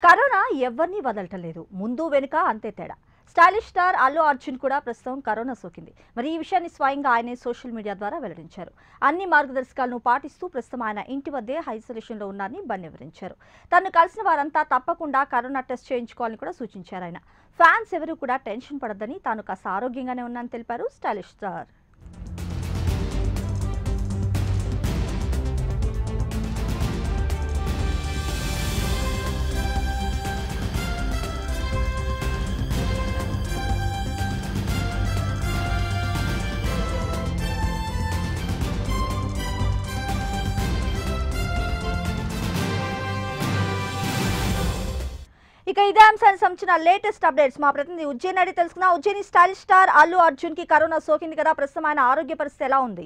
corona ఎవరిని వదలటం లేదు ముందు వెనుక అంతే తేడా స్టైలిష్ స్టార్ అల్లు అర్జున్ కూడా ప్రస్తుతం కరోనా సోకింది మరి ఈ విషయాన్ని స్వయంగా ఆయనే సోషల్ మీడియా ద్వారా వెల్లడించారు అన్ని మార్గదర్శకాలను పాటిస్తూ ప్రస్తుతం ఆయన ఇంటి వద్దే ఐసోలేషన్లో ఉన్నారని బన్ని వివరించారు తను కలిసిన వారంతా తప్పకుండా కరోనా టెస్ట్ చేయించుకోవాలని కూడా సూచించారు ఆయన ఫ్యాన్స్ ఎవరూ కూడా టెన్షన్ పడద్దని తాను కాస్త ఆరోగ్యంగానే ఉన్నానని తెలిపారు స్టైలిష్ స్టార్ ఇక ఇదే అంశానికి సంబంధించిన లేటెస్ట్ అప్డేట్స్ మా ప్రతినిధి ఉజ్జయిని అడిగి తెలుసుకున్నా ఉజ్జయిని స్టైలిష్ స్టార్ అల్లు అర్జున్ కి కరోనా సోకింది కదా ప్రస్తుతం ఆయన ఆరోగ్య పరిస్థితి ఎలా ఉంది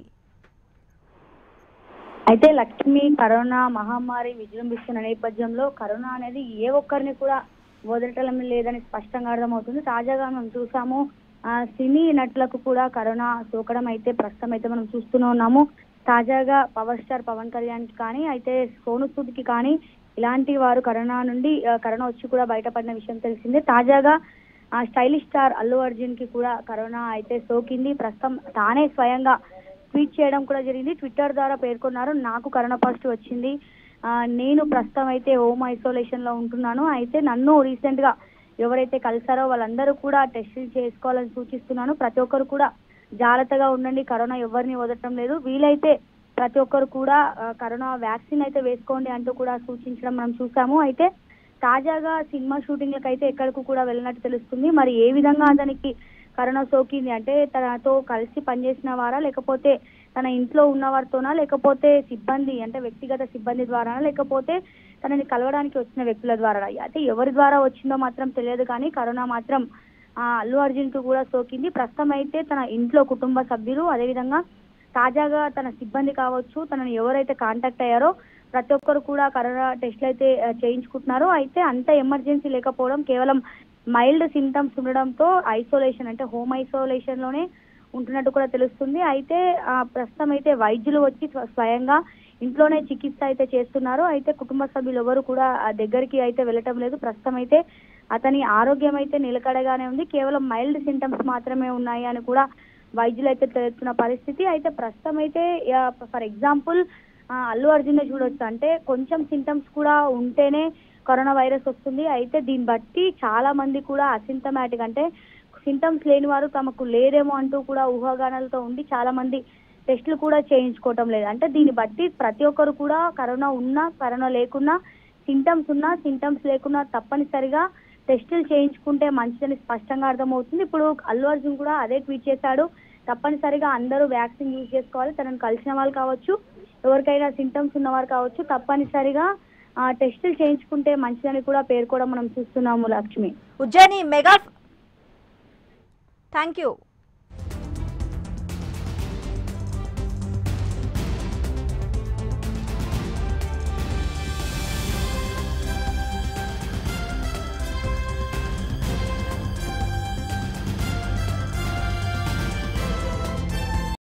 అయితే లక్ష్మి కరోనా మహమ్మారి విజృంభిస్తున్న నేపథ్యంలో కరోనా అనేది ఏ ఒక్కరిని కూడా వదలటం లేదని స్పష్టంగా అర్థమవుతుంది తాజాగా మనం చూసాము ఆ, సినీ నటులకు కూడా కరోనా సోకడం అయితే ప్రస్తుతం అయితే మనం చూస్తూనే ఉన్నాము తాజాగా పవర్ స్టార్ పవన్ కళ్యాణ్ కి కానీ అయితే సోను సూద్కి కానీ ఇలాంటి వారు కరోనా నుండి ఆ, కరోనా వచ్చి కూడా బయటపడిన విషయం తెలిసిందే తాజాగా ఆ స్టైలిష్ స్టార్ అల్లు అర్జున్ కి కూడా కరోనా అయితే సోకింది ప్రస్తుతం తానే స్వయంగా ట్వీట్ చేయడం కూడా జరిగింది ట్విట్టర్ ద్వారా పేర్కొన్నారు నాకు కరోనా పాజిటివ్ వచ్చింది ఆ, నేను ప్రస్తుతం అయితే హోమ్ ఐసోలేషన్ లో ఉంటున్నాను అయితే నన్ను రీసెంట్ గా ఎవరైతే కలిసారో వాళ్ళందరూ కూడా టెస్టులు చేసుకోవాలని సూచిస్తున్నాను ప్రతి ఒక్కరు కూడా జాగ్రత్తగా ఉండండి కరోనా ఎవరిని వదలటం లేదు వీలైతే ప్రతి ఒక్కరు కూడా ఆ, కరోనా వ్యాక్సిన్ అయితే వేసుకోండి అంటూ కూడా సూచించడం మనం చూసాము అయితే తాజాగా సినిమా షూటింగ్లకు అయితే ఎక్కడికి కూడా వెళ్ళినట్టు తెలుస్తుంది మరి ఏ విధంగా అతనికి కరోనా సోకింది అంటే తనతో కలిసి పనిచేసిన వారా లేకపోతే తన ఇంట్లో ఉన్న వారితోనా లేకపోతే సిబ్బంది అంటే వ్యక్తిగత సిబ్బంది ద్వారానా లేకపోతే తనని కలవడానికి వచ్చిన వ్యక్తుల ద్వారా అయితే ఎవరి ద్వారా వచ్చిందో మాత్రం తెలియదు కానీ కరోనా మాత్రం ఆ, అల్లు అర్జున్ కు కూడా సోకింది ప్రస్తుతం అయితే తన ఇంట్లో కుటుంబ సభ్యులు అదేవిధంగా తాజాగా తన సిబ్బంది కావచ్చు తనని ఎవరైతే కాంటాక్ట్ అయ్యారో ప్రతి ఒక్కరు కూడా కరోనా టెస్ట్లు అయితే ఆ, చేయించుకుంటున్నారు అయితే అంత ఎమర్జెన్సీ లేకపోవడం కేవలం మైల్డ్ సిమ్టమ్స్ ఉండడంతో ఐసోలేషన్ అంటే హోమ్ ఐసోలేషన్ లోనే ఉంటున్నట్టు కూడా తెలుస్తుంది అయితే ఆ, ప్రస్తుతం అయితే వైద్యులు వచ్చి స్వ- స్వయంగా ఇంట్లోనే చికిత్స అయితే చేస్తున్నారు అయితే కుటుంబ సభ్యులు ఎవరు కూడా ఆ దగ్గరికి అయితే వెళ్ళటం లేదు ప్రస్తుతం అయితే అతని ఆరోగ్యం అయితే నిలకడగానే ఉంది కేవలం మైల్డ్ సింటమ్స్ మాత్రమే ఉన్నాయి అని కూడా వైద్యులు అయితే తెలుస్తున్న పరిస్థితి అయితే ప్రస్తుతం అయితే ఫర్ ఎగ్జాంపుల్ అల్లు అర్జున్ చూడొచ్చు అంటే కొంచెం సింటమ్స్ కూడా ఉంటేనే కరోనా వైరస్ వస్తుంది అయితే దీన్ని బట్టి చాలా మంది కూడా అసింటమాటిక్ అంటే సింటమ్స్ లేని వారు తమకు లేదేమో అంటూ కూడా ఊహాగానాలతో ఉండి చాలా మంది టెస్టులు కూడా చేయించుకోవటం లేదు అంటే దీన్ని బట్టి ప్రతి ఒక్కరు కూడా కరోనా ఉన్నా కరోనా లేకున్నా సింటమ్స్ ఉన్నా సింటమ్స్ లేకున్నా తప్పనిసరిగా టెస్టులు చేయించుకుంటే మంచిదని స్పష్టంగా అర్థమవుతుంది ఇప్పుడు అల్లు అర్జున్ కూడా అదే ట్వీట్ చేశాడు తప్పనిసరిగా అందరూ వ్యాక్సిన్ యూజ్ చేసుకోవాలి తనను కలిసిన వాళ్ళు కావచ్చు ఎవరికైనా సింటమ్స్ ఉన్నవారు కావచ్చు తప్పనిసరిగా ఆ, టెస్టులు చేయించుకుంటే మంచిదని కూడా పేర్కోవడం మనం చూస్తున్నాము Lakshmi Ujjaini mega thank you